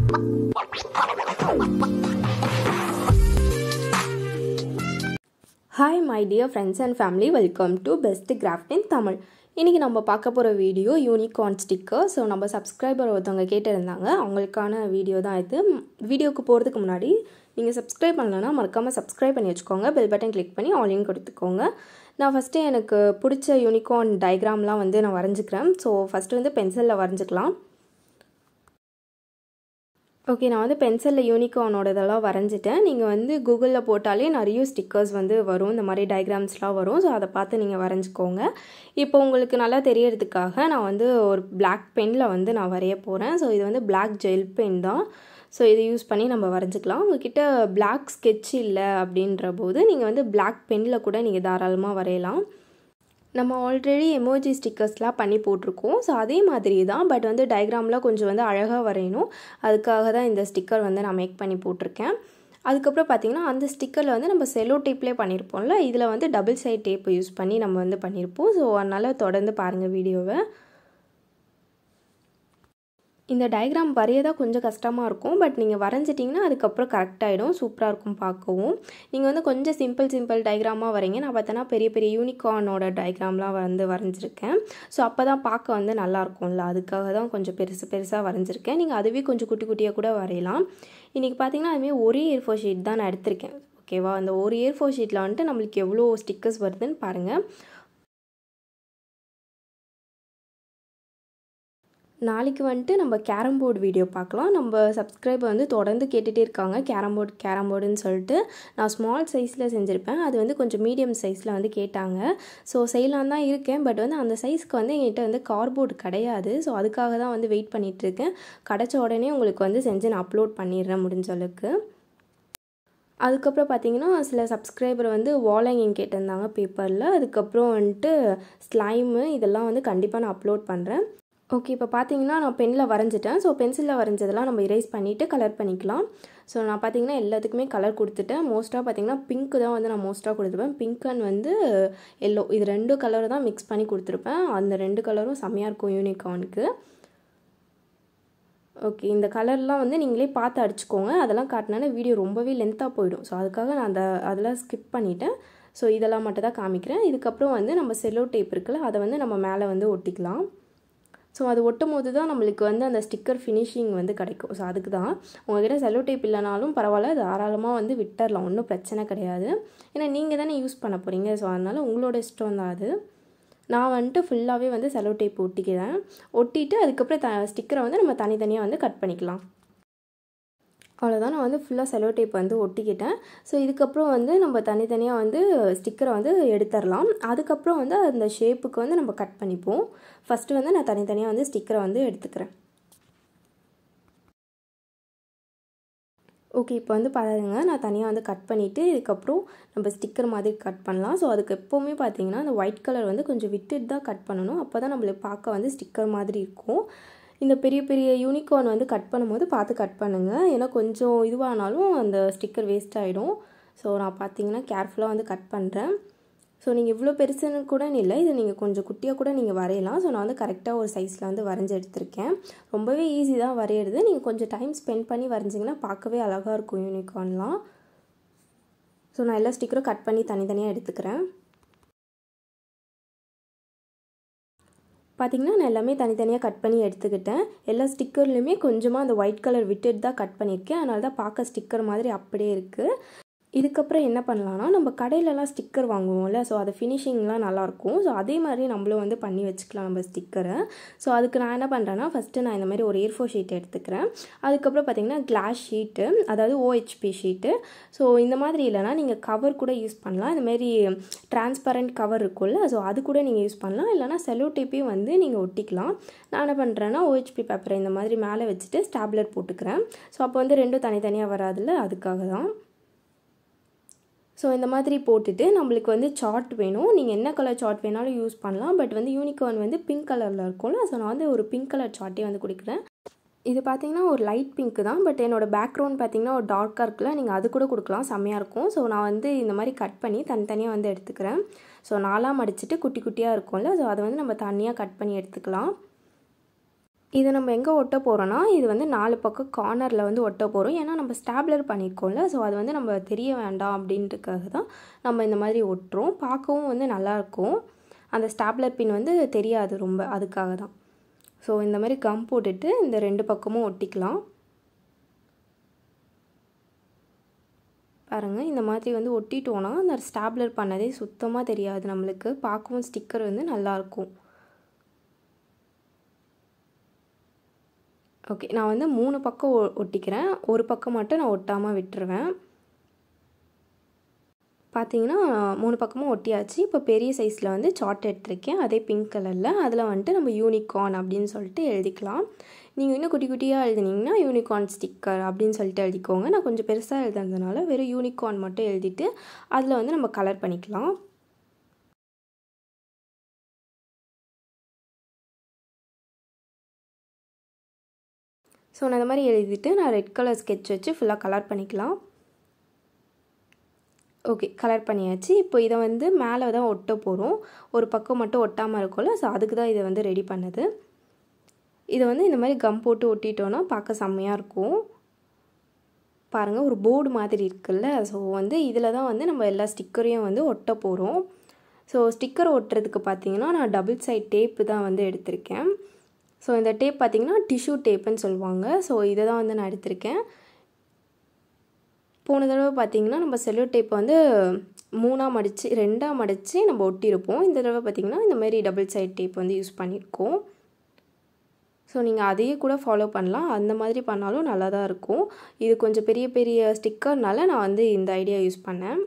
hi my dear friends and family welcome to best craft in Tamil இன்றைக்கி நம்ம பார்க்க போகிற வீடியோ யூனிகார்ன் ஸ்டிக்கர் ஸோ நம்ம சப்ஸ்கிரைபர் ஒருத்தவங்க கேட்டிருந்தாங்க அவங்களுக்கான வீடியோ தான் இது வீடியோக்கு போகிறதுக்கு முன்னாடி நீங்கள் சப்ஸ்கிரைப் பண்ணலன்னா மறக்காமல் சப்ஸ்கிரைப் பண்ணி வச்சுக்கோங்க பெல் பட்டன் கிளிக் பண்ணி ஆன்லைன் கொடுத்துக்கோங்க நான் ஃபஸ்ட்டு எனக்கு பிடிச்ச யூனிகார்ன் டயக்ராம்லாம் வந்து நான் வரைஞ்சிக்கிறேன் ஸோ ஃபஸ்ட்டு வந்து பென்சிலில் வரைஞ்சிக்கலாம் ஓகே நான் வந்து பென்சிலில் யூனிகார்னோட இதெல்லாம் வரைஞ்சிட்டேன் நீங்கள் வந்து கூகுளில் போட்டாலே நிறைய ஸ்டிக்கர்ஸ் வந்து வரும் இந்த மாதிரி டயக்ராம்ஸ்லாம் வரும் ஸோ அதை பார்த்து நீங்கள் வரைஞ்சிக்கோங்க இப்போ உங்களுக்கு நல்லா தெரியறதுக்காக நான் வந்து ஒரு பிளாக் பெனில் வந்து நான் வரைய போகிறேன் ஸோ இது வந்து பிளாக் ஜெல் பென் தான் ஸோ இதை யூஸ் பண்ணி நம்ம வரைஞ்சிக்கலாம் உங்ககிட்ட பிளாக் ஸ்கெட்ச் இல்லை அப்படின்ற போது நீங்கள் வந்து பிளாக் பெனில் கூட நீங்கள் தாராளமாக வரையலாம் நம்ம ஆல்ரெடி எமோஜி ஸ்டிக்கர்ஸ்லாம் பண்ணி போட்டிருக்கோம் ஸோ அதே மாதிரி தான் பட் வந்து டயக்ராமில் கொஞ்சம் வந்து அழகாக வரையணும் அதுக்காக தான் இந்த ஸ்டிக்கர் வந்து நான் மேக் பண்ணி போட்டிருக்கேன் அதுக்கப்புறம் பார்த்திங்கன்னா அந்த ஸ்டிக்கரில் வந்து நம்ம செலோ டேப்லேயே பண்ணியிருப்போம்ல இதில் வந்து டபுள் சைட் டேப் யூஸ் பண்ணி நம்ம வந்து பண்ணியிருப்போம் ஸோ அதனால் தொடர்ந்து பாருங்கள் வீடியோவை இந்த டயக்ராம் வரைய தான் கொஞ்சம் கஷ்டமாக இருக்கும் பட் நீங்கள் வரைஞ்சிட்டிங்கன்னா அதுக்கப்புறம் கரெக்டாகிடும் சூப்பராக இருக்கும் பார்க்கவும் நீங்கள் வந்து கொஞ்சம் சிம்பிள் சிம்பிள் டயக்ராமாக வரீங்க நான் பார்த்தோன்னா பெரிய பெரிய யூனிகார்னோட டயக்ராம்லாம் வந்து வரைஞ்சிருக்கேன் ஸோ அப்போ தான் பார்க்க வந்து நல்லாயிருக்கும்ல அதுக்காக தான் கொஞ்சம் பெருசு பெருசாக வரைஞ்சிருக்கேன் நீங்கள் அதுவே கொஞ்சம் குட்டி குட்டியாக கூட வரையலாம் இன்றைக்கி பார்த்தீங்கன்னா அதுமாரி ஒரே ஏர் ஃபோர் ஷீட் தான் நான் எடுத்திருக்கேன் ஓகேவா அந்த ஒரு ஏர் ஃபோர் ஷீட்டில் வந்துட்டு நம்மளுக்கு எவ்வளோ ஸ்டிக்கர்ஸ் வருதுன்னு பாருங்கள் நாளைக்கு வந்துட்டு நம்ம கேரம் போர்டு வீடியோ பார்க்கலாம் நம்ம சப்ஸ்கிரைபர் வந்து தொடர்ந்து கேட்டுகிட்டே இருக்காங்க கேரம் போர்டு கேரம் போர்டுன்னு சொல்லிட்டு நான் ஸ்மால் சைஸில் செஞ்சுருப்பேன் அது வந்து கொஞ்சம் மீடியம் சைஸில் வந்து கேட்டாங்க ஸோ செய்யலாம் தான் இருக்கேன் பட் வந்து அந்த சைஸ்க்கு வந்து என்கிட்ட வந்து கார்போர்டு கிடையாது ஸோ அதுக்காக தான் வந்து வெயிட் பண்ணிகிட்ருக்கேன் கிடச்ச உடனே உங்களுக்கு வந்து செஞ்சு நான் அப்லோட் பண்ணிடுறேன் முடிஞ்ச அளவுக்கு அதுக்கப்புறம் பார்த்தீங்கன்னா சில சப்ஸ்கிரைபர் வந்து வாலங்கிங் கேட்டிருந்தாங்க பேப்பரில் அதுக்கப்புறம் வந்துட்டு ஸ்லைமு இதெல்லாம் வந்து கண்டிப்பாக நான் அப்லோட் பண்ணுறேன் ஓகே இப்போ பார்த்தீங்கன்னா நான் பெனில் வரைஞ்சிட்டேன் ஸோ பென்சிலில் வரைஞ்சதெல்லாம் நம்ம இரேஸ் பண்ணிவிட்டு கலர் பண்ணிக்கலாம் ஸோ நான் பார்த்தீங்கன்னா எல்லாத்துக்குமே கலர் கொடுத்துட்டேன் மோஸ்ட்டாக பார்த்தீங்கன்னா பிங்க் தான் வந்து நான் மோஸ்ட்டாக கொடுத்துருப்பேன் பிங்க் அண்ட் வந்து எல்லோ இது ரெண்டு கலர் தான் மிக்ஸ் பண்ணி கொடுத்துருப்பேன் அந்த ரெண்டு கலரும் செம்மையாக இருக்கும் யூனிகார்னுக்கு ஓகே இந்த கலர்லாம் வந்து நீங்களே பார்த்து அடிச்சுக்கோங்க அதெல்லாம் காட்டினாலே வீடியோ ரொம்பவே லென்த்தாக போயிடும் ஸோ அதுக்காக நான் அந்த அதெல்லாம் ஸ்கிப் பண்ணிவிட்டேன் ஸோ இதெல்லாம் மட்டும் தான் காமிக்கிறேன் இதுக்கப்புறம் வந்து நம்ம செல்லோ டேப் இருக்குல்ல அதை வந்து நம்ம மேலே வந்து ஒட்டிக்கலாம் ஸோ அது ஒட்டும் போது தான் நம்மளுக்கு வந்து அந்த ஸ்டிக்கர் ஃபினிஷிங் வந்து கிடைக்கும் ஸோ அதுக்கு தான் உங்கள்கிட்ட செல்லோ டேப் இல்லைனாலும் பரவாயில்ல தாராளமாக வந்து விட்டுறலாம் ஒன்றும் பிரச்சனை கிடையாது ஏன்னா நீங்கள் தானே யூஸ் பண்ண போகிறீங்க ஸோ அதனால் உங்களோட இஷ்டம் தான் அது நான் வந்துட்டு ஃபுல்லாகவே வந்து செலோ டேப் ஒட்டிக்கிறேன் ஒட்டிட்டு அதுக்கப்புறம் த ஸ்டிக்கரை வந்து நம்ம தனித்தனியாக வந்து கட் பண்ணிக்கலாம் அவ்வளோதான் நான் வந்து ஃபுல்லாக செலோ டேப் வந்து ஒட்டிக்கிட்டேன் ஸோ இதுக்கப்புறம் வந்து நம்ம தனித்தனியாக வந்து ஸ்டிக்கரை வந்து எடுத்துடலாம் அதுக்கப்புறம் வந்து அந்த ஷேப்புக்கு வந்து நம்ம கட் பண்ணிப்போம் ஃபஸ்ட்டு வந்து நான் தனித்தனியாக வந்து ஸ்டிக்கரை வந்து எடுத்துக்கிறேன் ஓகே இப்போ வந்து பாருங்கள் நான் தனியாக வந்து கட் பண்ணிவிட்டு இதுக்கப்புறம் நம்ம ஸ்டிக்கர் மாதிரி கட் பண்ணலாம் ஸோ அதுக்கு எப்போவுமே பார்த்தீங்கன்னா அந்த ஒயிட் கலர் வந்து கொஞ்சம் விட்டுட்டு தான் கட் பண்ணணும் அப்போ தான் நம்மளுக்கு பார்க்க வந்து ஸ்டிக்கர் மாதிரி இருக்கும் இந்த பெரிய பெரிய யூனிகார்ன் வந்து கட் பண்ணும்போது பார்த்து கட் பண்ணுங்கள் ஏன்னா கொஞ்சம் இதுவானாலும் அந்த ஸ்டிக்கர் வேஸ்ட் ஆகிடும் ஸோ நான் பார்த்தீங்கன்னா கேர்ஃபுல்லாக வந்து கட் பண்ணுறேன் ஸோ நீங்கள் இவ்வளோ பெருசுன்னு கூட இல்லை இது நீங்கள் கொஞ்சம் குட்டியாக கூட நீங்கள் வரையலாம் ஸோ நான் வந்து கரெக்டாக ஒரு சைஸில் வந்து வரைஞ்சி எடுத்திருக்கேன் ரொம்பவே ஈஸி தான் வரையிறது நீங்கள் கொஞ்சம் டைம் ஸ்பெண்ட் பண்ணி வரைஞ்சிங்கன்னா பார்க்கவே அழகாக இருக்கும் யூனிகார்ன்லாம் ஸோ நான் எல்லா ஸ்டிக்கரும் கட் பண்ணி தனித்தனியாக எடுத்துக்கிறேன் பார்த்திங்கன்னா நான் எல்லாமே தனித்தனியாக கட் பண்ணி எடுத்துக்கிட்டேன் எல்லா ஸ்டிக்கர்லையுமே கொஞ்சமாக அந்த ஒயிட் கலர் விட்டுட்டு தான் கட் பண்ணியிருக்கேன் அதனால தான் பார்க்க ஸ்டிக்கர் மாதிரி அப்படியே இருக்குது இதுக்கப்புறம் என்ன பண்ணலான்னா நம்ம கடையிலலாம் ஸ்டிக்கர் வாங்குவோம்ல ஸோ அது ஃபினிஷிங்லாம் நல்லாயிருக்கும் ஸோ அதே மாதிரி நம்மளும் வந்து பண்ணி வச்சுக்கலாம் நம்ம ஸ்டிக்கரை ஸோ அதுக்கு நான் என்ன பண்ணுறேன்னா ஃபஸ்ட்டு நான் இந்த மாதிரி ஒரு ஏர் ஃபோர் ஷீட் எடுத்துக்கிறேன் அதுக்கப்புறம் பார்த்திங்கன்னா கிளாஸ் ஷீட்டு அதாவது ஓஹெச்பி ஷீட்டு ஸோ இந்த மாதிரி இல்லைனா நீங்கள் கவர் கூட யூஸ் பண்ணலாம் இந்தமாரி டிரான்ஸ்பரண்ட் கவர் இருக்கும்ல ஸோ அது கூட நீங்கள் யூஸ் பண்ணலாம் இல்லைனா செலோ டேப்பையும் வந்து நீங்கள் ஒட்டிக்கலாம் நான் என்ன பண்ணுறேன்னா ஓஹெச்பி பேப்பரை இந்த மாதிரி மேலே வச்சுட்டு ஸ்டாப்லர் போட்டுக்கிறேன் ஸோ அப்போ வந்து ரெண்டும் தனித்தனியாக வராதுல்ல அதுக்காக தான் ஸோ இந்த மாதிரி போட்டுட்டு நம்மளுக்கு வந்து சார்ட் வேணும் நீங்கள் என்ன கலர் சார்ட் வேணாலும் யூஸ் பண்ணலாம் பட் வந்து யூனிகார்ன் வந்து பிங்க் கலரில் இருக்கும்ல ஸோ நான் வந்து ஒரு பிங்க் கலர் சார்ட்டே வந்து கொடுக்குறேன் இது பார்த்தீங்கன்னா ஒரு லைட் பிங்க் தான் பட் என்னோடய பேக்ரவுண்ட் பார்த்தீங்கன்னா ஒரு டார்க்காக இருக்குல்ல நீங்கள் அது கூட கொடுக்கலாம் செம்மையாக இருக்கும் ஸோ நான் வந்து இந்த மாதிரி கட் பண்ணி தனித்தனியாக வந்து எடுத்துக்கிறேன் ஸோ நாலாக மடிச்சுட்டு குட்டி குட்டியாக இருக்கும்ல ஸோ அதை வந்து நம்ம தனியாக கட் பண்ணி எடுத்துக்கலாம் இதை நம்ம எங்கே ஒட்ட போகிறோன்னா இது வந்து நாலு பக்கம் கார்னரில் வந்து ஒட்ட போகிறோம் ஏன்னா நம்ம ஸ்டாப்லர் பண்ணியிருக்கோம்ல ஸோ அது வந்து நம்ம தெரிய வேண்டாம் அப்படின்றதுக்காக தான் நம்ம இந்த மாதிரி ஒட்டுறோம் பார்க்கவும் வந்து நல்லாயிருக்கும் அந்த ஸ்டாப்லர் பின் வந்து தெரியாது ரொம்ப அதுக்காக தான் ஸோ இந்த மாதிரி கம் போட்டுட்டு இந்த ரெண்டு பக்கமும் ஒட்டிக்கலாம் பாருங்கள் இந்த மாதிரி வந்து ஒட்டிட்டோன்னா அந்த ஸ்டாப்லர் பண்ணதே சுத்தமாக தெரியாது நம்மளுக்கு பார்க்கவும் ஸ்டிக்கர் வந்து நல்லாயிருக்கும் ஓகே நான் வந்து மூணு பக்கம் ஒ ஒட்டிக்கிறேன் ஒரு பக்கம் மட்டும் நான் ஒட்டாமல் விட்டுருவேன் பார்த்தீங்கன்னா மூணு பக்கமும் ஒட்டியாச்சு இப்போ பெரிய சைஸில் வந்து சார்ட் எடுத்திருக்கேன் அதே பிங்க் கலரில் அதில் வந்துட்டு நம்ம யூனிகார்ன் அப்படின்னு சொல்லிட்டு எழுதிக்கலாம் நீங்கள் இன்னும் குட்டி குட்டியாக எழுதுனீங்கன்னா யூனிகார்ன் ஸ்டிக்கர் அப்படின்னு சொல்லிட்டு எழுதிக்கோங்க நான் கொஞ்சம் பெருசாக எழுதுனதுனால வெறும் யூனிகார்ன் மட்டும் எழுதிட்டு அதில் வந்து நம்ம கலர் பண்ணிக்கலாம் ஸோ நான் இந்த மாதிரி எழுதிட்டு நான் ரெட் கலர் ஸ்கெட்ச் வச்சு ஃபுல்லாக கலர் பண்ணிக்கலாம் ஓகே கலர் பண்ணியாச்சு இப்போ இதை வந்து மேலே தான் ஒட்ட போகிறோம் ஒரு பக்கம் மட்டும் ஒட்டாமல் இருக்கும்ல ஸோ அதுக்கு தான் இதை வந்து ரெடி பண்ணது இதை வந்து இந்த மாதிரி கம் போட்டு ஒட்டிட்டோன்னா பார்க்க செம்மையாக இருக்கும் பாருங்கள் ஒரு போர்டு மாதிரி இருக்குல்ல ஸோ வந்து இதில் தான் வந்து நம்ம எல்லா ஸ்டிக்கரையும் வந்து ஒட்ட போகிறோம் ஸோ ஸ்டிக்கர் ஒட்டுறதுக்கு பார்த்தீங்கன்னா நான் டபுள் சைட் டேப்பு தான் வந்து எடுத்திருக்கேன் ஸோ இந்த டேப் பார்த்திங்கன்னா டிஷ்யூ டேப்புன்னு சொல்லுவாங்க ஸோ இதை தான் வந்து நான் எடுத்திருக்கேன் போன தடவை பார்த்திங்கன்னா நம்ம செல்லோ டேப் வந்து மூணாக மடித்து ரெண்டாக மடித்து நம்ம ஒட்டியிருப்போம் இந்த தடவை பார்த்திங்கன்னா இந்த மாதிரி டபுள் சைட் டேப் வந்து யூஸ் பண்ணியிருக்கோம் ஸோ நீங்கள் அதையே கூட ஃபாலோ பண்ணலாம் அந்த மாதிரி பண்ணாலும் நல்லா தான் இருக்கும் இது கொஞ்சம் பெரிய பெரிய ஸ்டிக்கர்னால நான் வந்து இந்த ஐடியா யூஸ் பண்ணேன்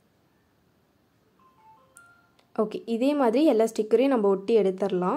ஓகே இதே மாதிரி எல்லா ஸ்டிக்கரையும் நம்ம ஒட்டி எடுத்துடலாம்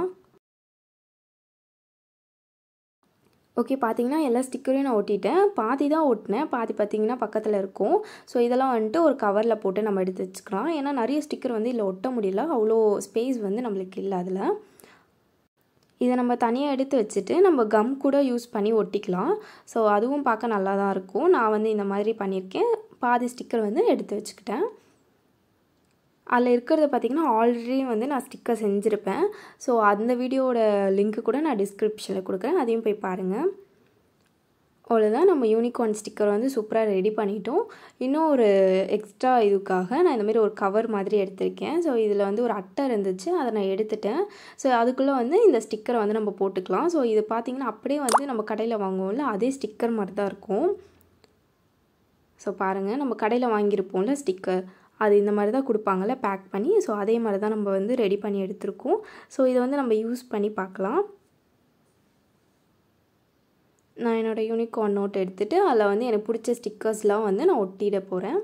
ஓகே பார்த்தீங்கன்னா எல்லா ஸ்டிக்கரையும் நான் ஒட்டிட்டேன் பாதி தான் ஒட்டினேன் பாதி பார்த்தீங்கன்னா பக்கத்தில் இருக்கும் ஸோ இதெல்லாம் வந்துட்டு ஒரு கவரில் போட்டு நம்ம எடுத்து வச்சுக்கலாம் ஏன்னா நிறைய ஸ்டிக்கர் வந்து இதில் ஒட்ட முடியல அவ்வளோ ஸ்பேஸ் வந்து நம்மளுக்கு இல்லை அதில் இதை நம்ம தனியாக எடுத்து வச்சுட்டு நம்ம கம் கூட யூஸ் பண்ணி ஒட்டிக்கலாம் ஸோ அதுவும் பார்க்க நல்லா தான் இருக்கும் நான் வந்து இந்த மாதிரி பண்ணியிருக்கேன் பாதி ஸ்டிக்கர் வந்து எடுத்து வச்சுக்கிட்டேன் அதில் இருக்கிறத பார்த்திங்கன்னா ஆல்ரெடி வந்து நான் ஸ்டிக்கர் செஞ்சுருப்பேன் ஸோ அந்த வீடியோவோட லிங்க்கு கூட நான் டிஸ்கிரிப்ஷனில் கொடுக்குறேன் அதையும் போய் பாருங்கள் அவ்வளோதான் நம்ம யூனிகார்ன் ஸ்டிக்கர் வந்து சூப்பராக ரெடி பண்ணிட்டோம் இன்னும் ஒரு எக்ஸ்ட்ரா இதுக்காக நான் இந்தமாரி ஒரு கவர் மாதிரி எடுத்திருக்கேன் ஸோ இதில் வந்து ஒரு அட்டை இருந்துச்சு அதை நான் எடுத்துட்டேன் ஸோ அதுக்குள்ளே வந்து இந்த ஸ்டிக்கரை வந்து நம்ம போட்டுக்கலாம் ஸோ இது பார்த்திங்கன்னா அப்படியே வந்து நம்ம கடையில் வாங்குவோம்ல அதே ஸ்டிக்கர் மாதிரி தான் இருக்கும் ஸோ பாருங்கள் நம்ம கடையில் வாங்கியிருப்போம்ல ஸ்டிக்கர் அது இந்த மாதிரி தான் கொடுப்பாங்கள்ல பேக் பண்ணி ஸோ அதே மாதிரி தான் நம்ம வந்து ரெடி பண்ணி எடுத்திருக்கோம் ஸோ இதை வந்து நம்ம யூஸ் பண்ணி பார்க்கலாம் நான் என்னோடய யூனிகார்ன் நோட் எடுத்துகிட்டு அதில் வந்து எனக்கு பிடிச்ச ஸ்டிக்கர்ஸ்லாம் வந்து நான் ஒட்டிட போகிறேன்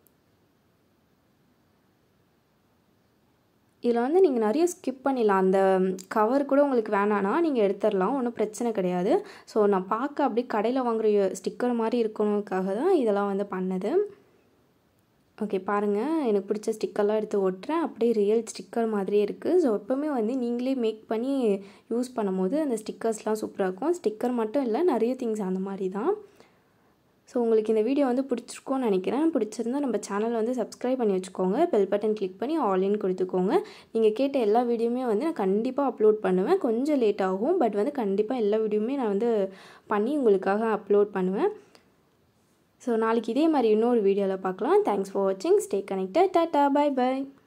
இதில் வந்து நீங்கள் நிறைய ஸ்கிப் பண்ணிடலாம் அந்த கவர் கூட உங்களுக்கு வேணான்னா நீங்கள் எடுத்துடலாம் ஒன்றும் பிரச்சனை கிடையாது ஸோ நான் பார்க்க அப்படியே கடையில் வாங்குகிற ஸ்டிக்கர் மாதிரி இருக்கணுக்காக தான் இதெல்லாம் வந்து பண்ணது ஓகே பாருங்கள் எனக்கு பிடிச்ச ஸ்டிக்கர்லாம் எடுத்து ஒட்டுறேன் அப்படியே ரியல் ஸ்டிக்கர் மாதிரியே இருக்குது ஸோ எப்போவுமே வந்து நீங்களே மேக் பண்ணி யூஸ் பண்ணும்போது அந்த ஸ்டிக்கர்ஸ்லாம் சூப்பராக இருக்கும் ஸ்டிக்கர் மட்டும் இல்லை நிறைய திங்ஸ் அந்த மாதிரி தான் ஸோ உங்களுக்கு இந்த வீடியோ வந்து பிடிச்சிருக்கோன்னு நினைக்கிறேன் பிடிச்சிருந்தா நம்ம சேனலை வந்து சப்ஸ்கிரைப் பண்ணி வச்சுக்கோங்க பெல் பட்டன் கிளிக் பண்ணி ஆன்லைன் கொடுத்துக்கோங்க நீங்கள் கேட்ட எல்லா வீடியோமே வந்து நான் கண்டிப்பாக அப்லோட் பண்ணுவேன் கொஞ்சம் லேட் ஆகும் பட் வந்து கண்டிப்பாக எல்லா வீடியோமே நான் வந்து பண்ணி உங்களுக்காக அப்லோட் பண்ணுவேன் ஸோ நாளைக்கு இதே மாதிரி இன்னொரு வீடியோவில் பார்க்கலாம் தேங்க்ஸ் ஃபார் வாட்சிங் stay connected tata bye by